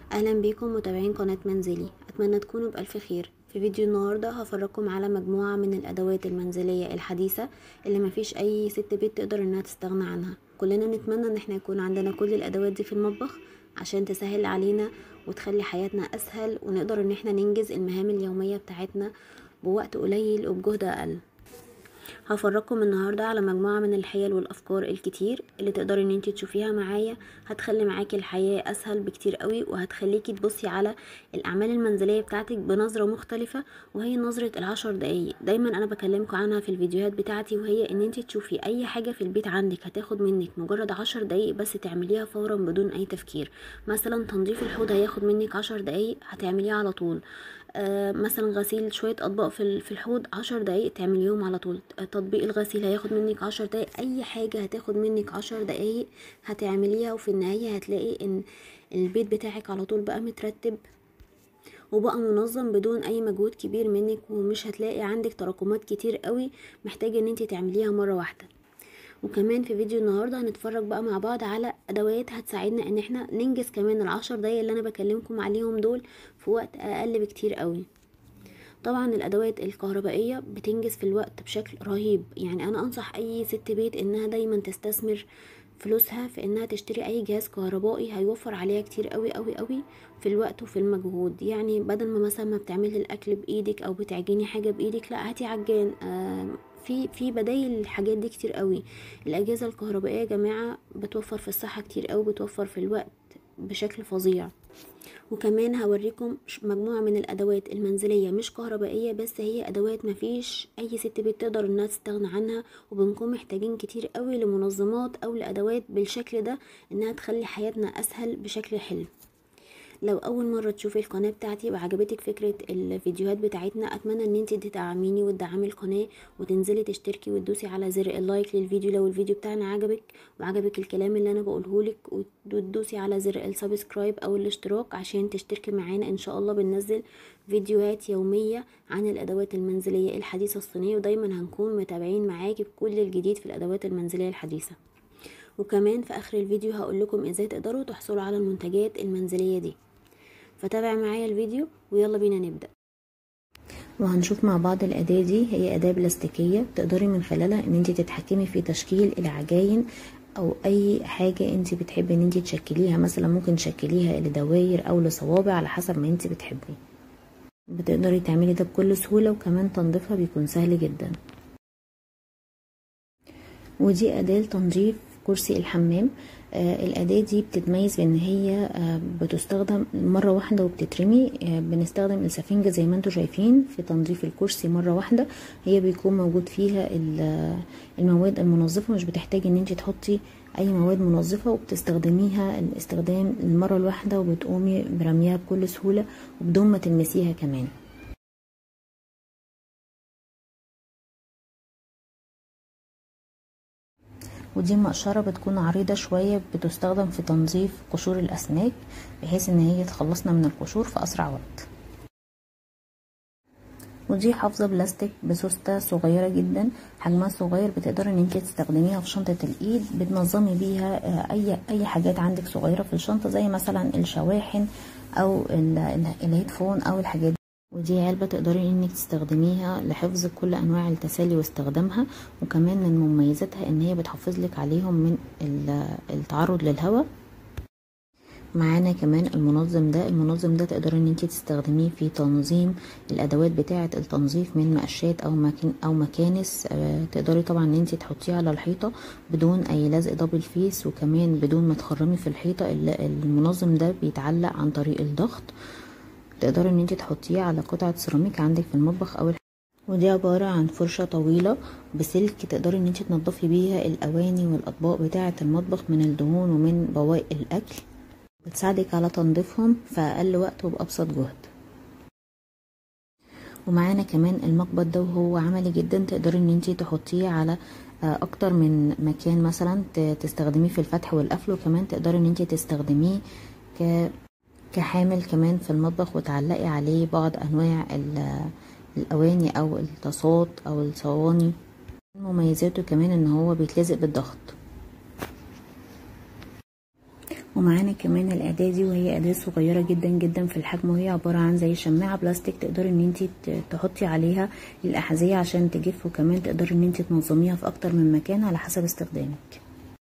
اهلا بيكم متابعين قناة منزلي اتمنى تكونوا بألف خير في فيديو النهاردة هفرجكم على مجموعة من الادوات المنزلية الحديثة اللي مفيش اي ست بيت تقدر انها تستغنى عنها كلنا نتمنى ان احنا يكون عندنا كل الادوات دي في المطبخ عشان تسهل علينا وتخلي حياتنا اسهل ونقدر ان احنا ننجز المهام اليومية بتاعتنا بوقت قليل وبجهد اقل هفرجكم النهاردة على مجموعة من الحيل والأفكار الكتير اللي تقدري ان انتي تشوفيها معايا هتخلي معاكي الحياة أسهل بكتير قوي وهتخليكي تبصي على الأعمال المنزلية بتاعتك بنظرة مختلفة وهي نظرة العشر دقايق دايما أنا بكلمكم عنها في الفيديوهات بتاعتي وهي ان انتي تشوفي أي حاجة في البيت عندك هتاخد منك مجرد عشر دقايق بس تعمليها فورا بدون أي تفكير مثلا تنظيف الحوض هياخد منك عشر دقايق هتعمليه على طول آه مثلا غسيل شوية أطباق في في الحوض عشر دقايق تعمليهم على طول تطبيق الغسيل هياخد منك عشر دقايق أي حاجة هتاخد منك عشر دقايق هتعمليها وفي النهاية هتلاقي إن البيت بتاعك على طول بقى مترتب وبقى منظم بدون اي مجهود كبير منك ومش هتلاقي عندك تراكمات كتير قوي محتاجه ان انت تعمليها مره واحده وكمان في فيديو النهاردة هنتفرج بقى مع بعض على ادوات هتساعدنا ان احنا ننجز كمان العشر دقايق اللي انا بكلمكم عليهم دول في وقت اقل بكتير قوي طبعا الادوات الكهربائيه بتنجز في الوقت بشكل رهيب يعني انا انصح اي ست بيت انها دايما تستثمر فلوسها في انها تشتري اي جهاز كهربائي هيوفر عليها كتير قوي قوي قوي في الوقت وفي المجهود يعني بدل ما مثلا ما بتعملي الاكل بايدك او بتعجني حاجه بايدك لا هاتي عجان آه في في بدايل الحاجات دي كتير قوي الاجهزه الكهربائيه يا جماعه بتوفر في الصحه كتير قوي بتوفر في الوقت بشكل فظيع وكمان هوريكم مجموعة من الأدوات المنزلية مش كهربائية بس هي أدوات مفيش أي ست بيت تقدر إنها تستغنى عنها وبنكون محتاجين كتير قوي لمنظمات أو لأدوات بالشكل ده إنها تخلي حياتنا أسهل بشكل حلو لو اول مره تشوفي القناه بتاعتي وعجبتك فكره الفيديوهات بتاعتنا اتمنى ان انت تدعميني وتدعمي القناه وتنزلي تشتركي وتدوسي على زر اللايك للفيديو لو الفيديو بتاعنا عجبك وعجبك الكلام اللي انا بقوله لك وتدوسي على زر السبسكرايب او الاشتراك عشان تشتركي معانا ان شاء الله بننزل فيديوهات يوميه عن الادوات المنزليه الحديثه الصينيه ودايما هنكون متابعين معاكي بكل الجديد في الادوات المنزليه الحديثه وكمان في اخر الفيديو هقول لكم ازاي تقدروا تحصلوا على المنتجات المنزليه دي فتابع معايا الفيديو ويلا بينا نبدأ وهنشوف مع بعض الأداة دي هي أداة بلاستيكية تقدري من خلالها ان انت تتحكمي في تشكيل العجاين او اي حاجة انت بتحبي ان انت تشكليها مثلا ممكن تشكليها لدواير او لصوابع على حسب ما انت بتحبي بتقدري تعملي ده بكل سهولة وكمان تنظيفها بيكون سهل جدا ودي أداة لتنظيف كرسي الحمام آه الأداة دي بتتميز بأن هي آه بتستخدم مرة واحدة وبتترمي آه بنستخدم السفنجة زي ما انتم شايفين في تنظيف الكرسي مرة واحدة هي بيكون موجود فيها المواد المنظفة مش بتحتاجي ان انت تحطي اي مواد منظفة وبتستخدميها الاستخدام المرة الواحدة وبتقومي برميها بكل سهولة وبدون ما تلمسيها كمان ودي مقشرة بتكون عريضة شوية بتستخدم في تنظيف قشور الأسماك بحيث ان هي تخلصنا من القشور في أسرع وقت ودي حافظة بلاستيك بسوستة صغيرة جدا حجمها صغير بتقدري ان انت تستخدميها في شنطة الايد بتنظمي بيها اي اي حاجات عندك صغيرة في الشنطة زي مثلا الشواحن او الهيدفون او الحاجات دي ودي علبة تقدري انك تستخدميها لحفظ كل انواع التسالي واستخدامها وكمان من مميزاتها ان هي بتحافظ لك عليهم من التعرض للهواء معانا كمان المنظم ده المنظم ده تقدري ان انت تستخدميه في تنظيم الادوات بتاعه التنظيف من مقشات او مكان او مكانس آه تقدري طبعا ان انت تحطيه على الحيطه بدون اي لزق دبل فيس وكمان بدون ما تخرمي في الحيطه المنظم ده بيتعلق عن طريق الضغط تقدري ان انت تحطيه على قطعة سيراميك عندك في المطبخ او ودي عبارة عن فرشة طويلة بسلك تقدري ان انت تنضفي بيها الاواني والاطباق بتاعة المطبخ من الدهون ومن بواقي الاكل بتساعدك على تنظيفهم في اقل وقت وبابسط جهد ومعانا كمان المقبض ده وهو عملي جدا تقدري ان انت تحطيه على اكتر من مكان مثلا تستخدميه في الفتح والقفل وكمان تقدري ان انت تستخدميه ك كحامل كمان في المطبخ وتعلقي عليه بعض انواع الاواني او الطاسات او الصواني مميزاته كمان ان هو بيتلزق بالضغط ومعانا كمان الاداة دي وهي اداة صغيرة جدا جدا في الحجم وهي عبارة عن زي شماعة بلاستيك تقدري ان انت تحطي عليها الاحذية عشان تجف وكمان تقدري ان انت تنظميها في اكتر من مكان على حسب استخدامك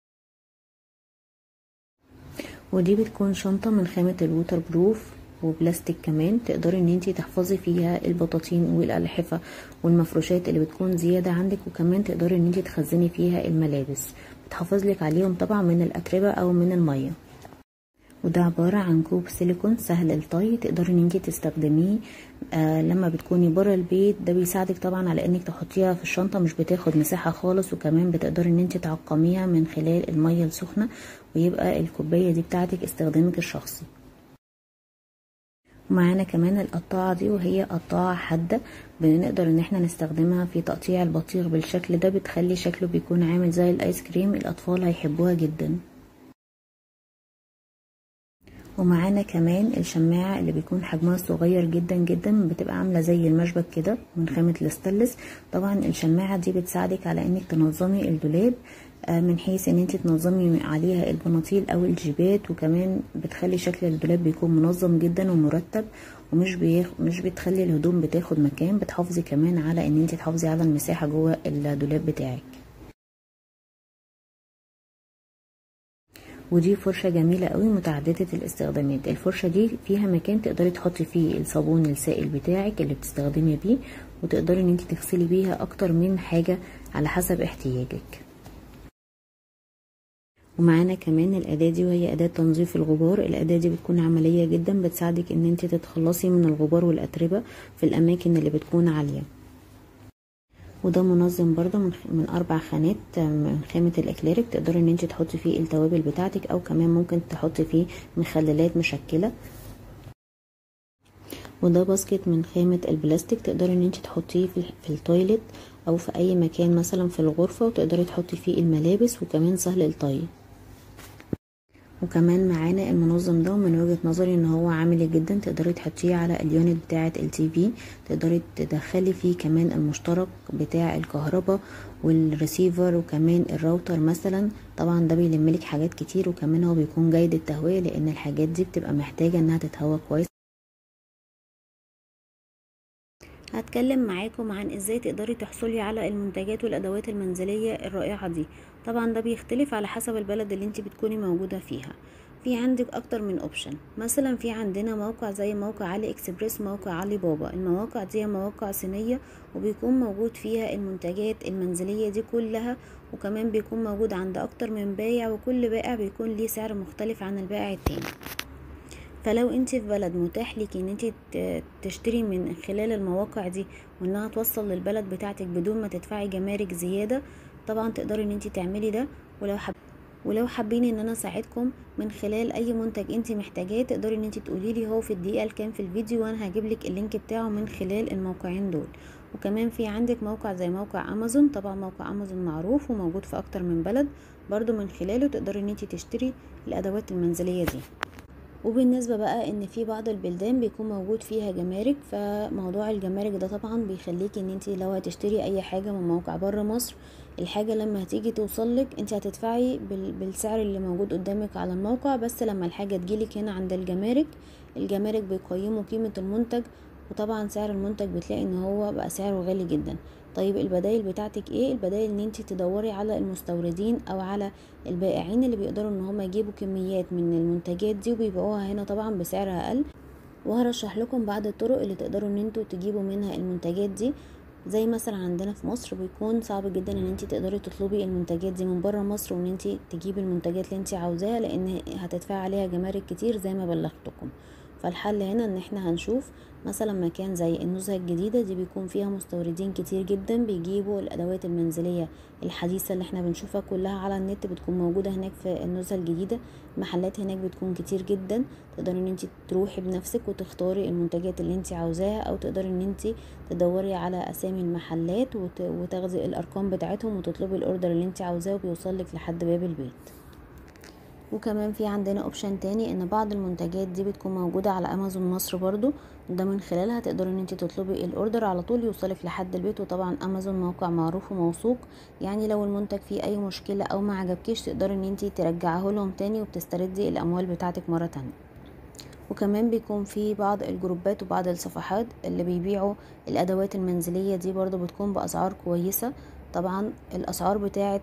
ودي بتكون شنطة من خامة الووتر بروف وبلاستيك كمان تقدري ان انتي تحفظي فيها البطاطين والالحفة والمفروشات اللي بتكون زيادة عندك وكمان تقدري ان انتي تخزني فيها الملابس بتحافظ لك عليهم طبعا من الاتربة او من المية وده عبارة عن كوب سيليكون سهل الطي تقدري ان انتي تستخدميه آه لما بتكوني برا البيت ده بيساعدك طبعا على انك تحطيها في الشنطة مش بتاخد مساحة خالص وكمان بتقدري ان انتي تعقميها من خلال المية السخنة ويبقى الكوباية دي بتاعتك استخدامك الشخصي ومعانا كمان القطاعة دي وهي قطاعة حادة بنقدر ان احنا نستخدمها في تقطيع البطيخ بالشكل ده بتخلي شكله بيكون عامل زي الايس كريم الاطفال هيحبوها جدا ومعانا كمان الشماعة اللي بيكون حجمها صغير جدا جدا بتبقى عاملة زي المشبك كده من خامة الاستانلس طبعا الشماعة دي بتساعدك على انك تنظمي الدولاب من حيث ان انت تنظمي عليها البناطيل او الجيبات وكمان بتخلي شكل الدولاب بيكون منظم جدا ومرتب ومش بيخ... مش بتخلي الهدوم بتاخد مكان بتحافظي كمان على ان انت تحافظي على المساحة جوه الدولاب بتاعك ودي فرشة جميلة قوي متعددة الاستخدامات الفرشة دي فيها مكان تقدري تحطي فيه الصابون السائل بتاعك اللي بتستخدمي بيه وتقدري ان انت تغسلي بيها اكتر من حاجة على حسب احتياجك ومعانا كمان الأداة دي وهي أداة تنظيف الغبار الأداة دي بتكون عملية جدا بتساعدك ان انت تتخلصي من الغبار والأتربة في الأماكن اللي بتكون عالية وده منظم برضه من, من أربع خانات من خامة الأكليريك تقدري ان انت تحطي فيه التوابل بتاعتك أو كمان ممكن تحطي فيه مخللات مشكلة وده باسكت من خامة البلاستيك تقدري ان انت تحطيه في, في التويلت او في اي مكان مثلا في الغرفة وتقدري تحطي فيه الملابس وكمان سهل الطي وكمان معانا المنظم ده من وجهة نظري ان هو عملي جدا تقدري تحطيه على اليونت بتاعة التي في تقدري تدخلي فيه كمان المشترك بتاع الكهرباء والريسيفر وكمان الراوتر مثلا طبعا ده بيلملك حاجات كتير وكمان هو بيكون جيد التهوية لان الحاجات دي بتبقى محتاجة انها تتهوى كويس هتكلم معاكم عن ازاي تقدري تحصلي على المنتجات والادوات المنزلية الرائعة دي طبعا ده بيختلف على حسب البلد اللي انت بتكوني موجودة فيها في عندك اكتر من اوبشن مثلا في عندنا موقع زي موقع علي اكسبريس موقع علي بابا المواقع دي مواقع صينية وبيكون موجود فيها المنتجات المنزلية دي كلها وكمان بيكون موجود عند اكتر من بائع وكل بائع بيكون ليه سعر مختلف عن البائع التاني فلو انت في بلد متاح لك ان انت تشتري من خلال المواقع دي وانها توصل للبلد بتاعتك بدون ما تدفعي جمارك زيادة طبعا تقدري ان انت تعملي ده ولو حب ولو حابين ان انا اساعدكم من خلال اي منتج انت محتاجاه تقدري ان انت تقولي لي هو في الدقيقه الكام في الفيديو وانا هجيب لك اللينك بتاعه من خلال الموقعين دول وكمان في عندك موقع زي موقع امازون طبعا موقع امازون معروف وموجود في اكتر من بلد برضو من خلاله تقدري ان انت تشتري الادوات المنزليه دي وبالنسبة بقى ان في بعض البلدان بيكون موجود فيها جمارك فموضوع الجمارك ده طبعا بيخليكي ان انت لو هتشتري اي حاجة من موقع بره مصر الحاجة لما هتيجي توصلك انت هتدفعي بالسعر اللي موجود قدامك على الموقع بس لما الحاجة تجيلك هنا عند الجمارك الجمارك بيقيموا قيمة المنتج وطبعا سعر المنتج بتلاقي ان هو بقى سعره غالي جدا طيب البدايل بتاعتك ايه البدايل ان انت تدوري على المستوردين او على البائعين اللي بيقدروا ان هم يجيبوا كميات من المنتجات دي وبيبيعوها هنا طبعا بسعر اقل وهرشح لكم بعض الطرق اللي تقدروا ان انتوا تجيبوا منها المنتجات دي زي مثلا عندنا في مصر بيكون صعب جدا ان انت تقدري تطلبي المنتجات دي من بره مصر وان انت تجيبي المنتجات اللي انت عاوزاها لان هتدفعي عليها جمارك كتير زي ما بلغتكم فالحل هنا ان احنا هنشوف مثلا مكان زي النزهة الجديدة دي بيكون فيها مستوردين كتير جدا بيجيبوا الادوات المنزلية الحديثة اللي احنا بنشوفها كلها على النت بتكون موجودة هناك في النزهة الجديدة محلات هناك بتكون كتير جدا تقدري ان انت تروحي بنفسك وتختاري المنتجات اللي انت عاوزاها او تقدري ان انت تدوري على اسامي المحلات وتاخدي الارقام بتاعتهم وتطلبي الاوردر اللي انت عاوزاه وبيوصلك لحد باب البيت وكمان في عندنا اوبشن تاني ان بعض المنتجات دي بتكون موجودة على امازون مصر برضو ده من خلالها تقدري ان انت تطلبي الاوردر على طول يوصلك لحد البيت وطبعا امازون موقع معروف وموثوق يعني لو المنتج فيه اي مشكلة او ما عجبكيش تقدري ان انت ترجعه لهم تاني وبتستردي الاموال بتاعتك مرة تانية وكمان بيكون في بعض الجروبات وبعض الصفحات اللي بيبيعوا الادوات المنزلية دي برضو بتكون باسعار كويسة طبعا الاسعار بتاعه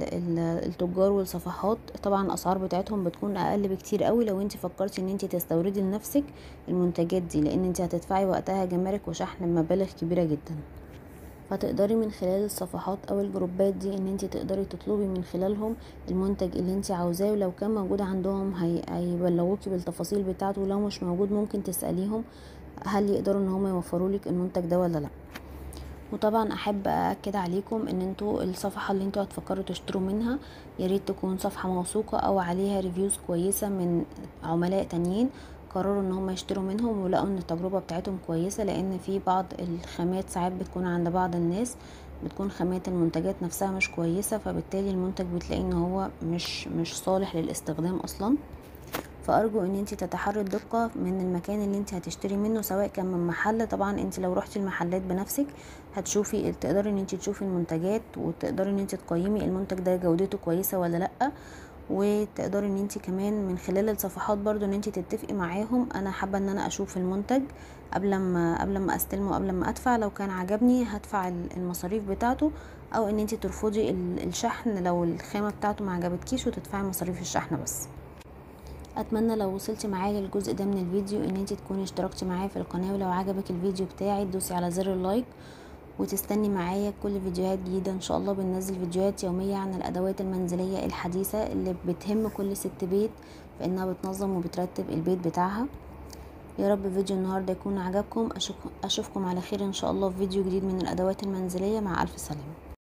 التجار والصفحات طبعا الاسعار بتاعتهم بتكون اقل بكتير قوي لو انت فكرتي ان انت تستوردي لنفسك المنتجات دي لان انت هتدفعي وقتها جمارك وشحن بمبالغ كبيره جدا فتقدري من خلال الصفحات او الجروبات دي ان انت تقدري تطلبي من خلالهم المنتج اللي انت عاوزاه ولو كان موجود عندهم هي... هيبلغوكي بالتفاصيل بتاعته ولو مش موجود ممكن تساليهم هل يقدروا ان هم يوفروا لك المنتج ده ولا لا وطبعا احب ااكد عليكم ان انتوا الصفحه اللي انتوا هتفكروا تشتروا منها يا ريت تكون صفحه موثوقه او عليها ريفيوز كويسه من عملاء تانيين قرروا ان هم يشتروا منهم ولقوا ان التجربه بتاعتهم كويسه لان في بعض الخامات ساعات بتكون عند بعض الناس بتكون خامات المنتجات نفسها مش كويسه فبالتالي المنتج بتلاقي ان هو مش مش صالح للاستخدام اصلا فارجو ان انت تتحري الدقة من المكان اللي انت هتشتري منه سواء كان من محل طبعا انت لو رحتي المحلات بنفسك هتشوفي تقدري ان انت تشوفي المنتجات وتقدري ان انت تقيمي المنتج ده جودته كويسة ولا لا وتقدري ان انت كمان من خلال الصفحات برضو ان انت تتفقي معاهم انا حابه ان انا اشوف المنتج قبل ما قبل ما استلمه قبل ما ادفع لو كان عجبني هدفع المصاريف بتاعته او ان انت ترفضي الشحن لو الخامه بتاعته ما عجبتكيش وتدفعي مصاريف الشحن بس اتمنى لو وصلتي معايا للجزء ده من الفيديو ان انت تكوني اشتركتي معايا في القناه ولو عجبك الفيديو بتاعي تدوسي على زر اللايك وتستني معايا كل فيديوهات جديده ان شاء الله بننزل فيديوهات يوميه عن الادوات المنزليه الحديثه اللي بتهم كل ست بيت في انها بتنظم وبترتب البيت بتاعها يا رب فيديو النهارده يكون عجبكم اشوفكم على خير ان شاء الله في فيديو جديد من الادوات المنزليه مع الف سلامه